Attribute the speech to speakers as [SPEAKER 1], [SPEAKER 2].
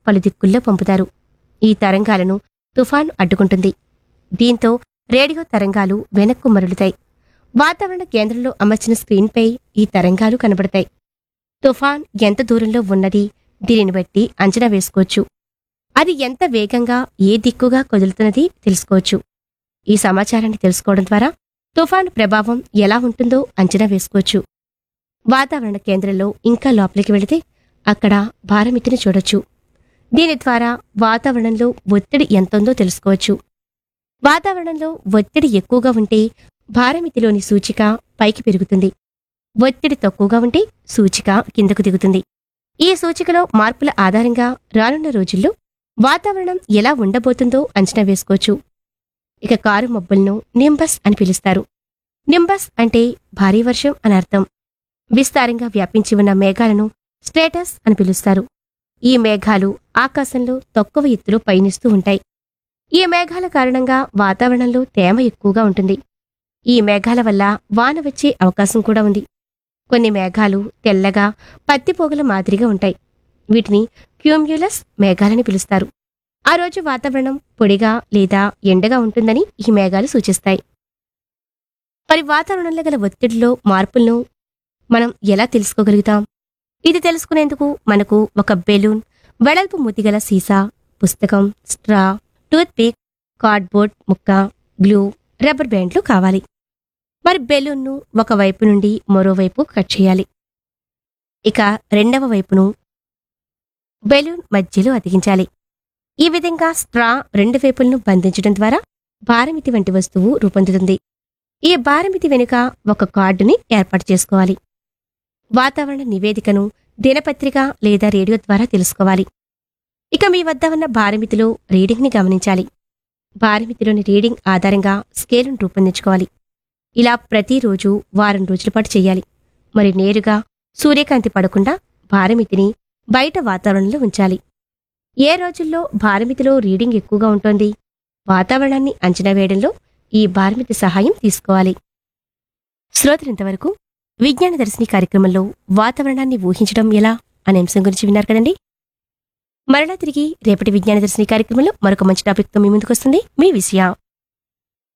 [SPEAKER 1] పలు దిక్కుల్లో పంపుతారు ఈ తరంగాలను తుఫాను అడ్డుకుంటుంది దీంతో రేడియో తరంగాలు వెనక్కు మరలుతాయి వాతావరణ కేంద్రంలో అమర్చిన స్క్రీన్పై ఈ తరంగాలు కనబడతాయి తుఫాన్ ఎంత దూరంలో ఉన్నది దీనిని బట్టి అంచనా వేసుకోవచ్చు అది ఎంత వేగంగా ఏ దిక్కుగా కదులుతున్నది తెలుసుకోవచ్చు ఈ సమాచారాన్ని తెలుసుకోవడం ద్వారా తుఫాను ప్రభావం ఎలా ఉంటుందో అంచనా వేసుకోవచ్చు వాతావరణ కేంద్రంలో ఇంకా లోపలికి వెళితే అక్కడ భారమితిని చూడొచ్చు దీని ద్వారా వాతావరణంలో ఒత్తిడి ఎంతుందో తెలుసుకోవచ్చు వాతావరణంలో ఒత్తిడి ఎక్కువగా ఉంటే భారమితిలోని సూచిక పైకి పెరుగుతుంది ఒత్తిడి తక్కువగా ఉంటే సూచిక కిందకు దిగుతుంది ఈ సూచికలో మార్పుల ఆధారంగా రానున్న రోజుల్లో వాతావరణం ఎలా ఉండబోతుందో అంచనా వేసుకోవచ్చు ఇక కారు మబ్బులను నింబస్ అని పిలుస్తారు నింబస్ అంటే భారీ వర్షం అని అర్థం విస్తారంగా వ్యాపించి ఉన్న మేఘాలను స్టేటస్ అని పిలుస్తారు ఈ మేఘాలు ఆకాశంలో తక్కువ ఎత్తులో పయనిస్తూ ఉంటాయి ఈ మేఘాల కారణంగా వాతావరణంలో తేమ ఎక్కువగా ఉంటుంది ఈ మేఘాల వల్ల వాన వచ్చే అవకాశం కూడా ఉంది కొన్ని మేఘాలు తెల్లగా పత్తిపోగల మాదిరిగా ఉంటాయి వీటిని క్యూమ్యులస్ మేఘాలని పిలుస్తారు ఆ రోజు వాతావరణం పొడిగా లేదా ఎండగా ఉంటుందని ఈ మేఘాలు సూచిస్తాయి మరి వాతావరణంలో గల ఒత్తిడిలో మార్పులను మనం ఎలా తెలుసుకోగలుగుతాం ఇది తెలుసుకునేందుకు మనకు ఒక బెలూన్ వెడల్పు ముతిగల సీసా పుస్తకం స్ట్రా టూత్ పిక్ కార్డ్బోర్డ్ ముక్క గ్లూ రబ్బర్ బ్యాండ్లు కావాలి మరి బెలూన్ను ఒక వైపు నుండి మరోవైపు కట్ చేయాలి ఇక రెండవ వైపును బెలూన్ మధ్యలో అతికించాలి ఈ విధంగా స్ట్రా రెండు వైపులను బంధించడం ద్వారా భారమితి వంటి వస్తువు రూపొందుతుంది ఈ భారమితి వెనుక ఒక కార్డుని ఏర్పాటు చేసుకోవాలి వాతావరణ నివేదికను దినపత్రిక లేదా రేడియో ద్వారా తెలుసుకోవాలి ఇక మీ వద్ద ఉన్న భారమితిలో రీడింగ్ని గమనించాలి భారమితిలోని రీడింగ్ ఆధారంగా స్కేలును రూపొందించుకోవాలి ఇలా ప్రతిరోజు వారం రోజుల పాటు చేయాలి మరి నేరుగా సూర్యకాంతి పడకుండా భారమితిని బయట వాతావరణంలో ఉంచాలి ఏ రోజుల్లో భారమితిలో రీడింగ్ ఎక్కువగా ఉంటోంది వాతావరణాన్ని అంచనా వేయడంలో ఈ భారమితి సహాయం తీసుకోవాలి శ్రోతలింతవరకు విజ్ఞాన దర్శిని కార్యక్రమంలో వాతావరణాన్ని ఊహించడం ఎలా అనే అంశం గురించి విన్నారు కదండి మరలా తిరిగి రేపటి విజ్ఞాన దర్శిని కార్యక్రమంలో మరొక మంచి టాపిక్తో మీ ముందుకు వస్తుంది మీ విషయ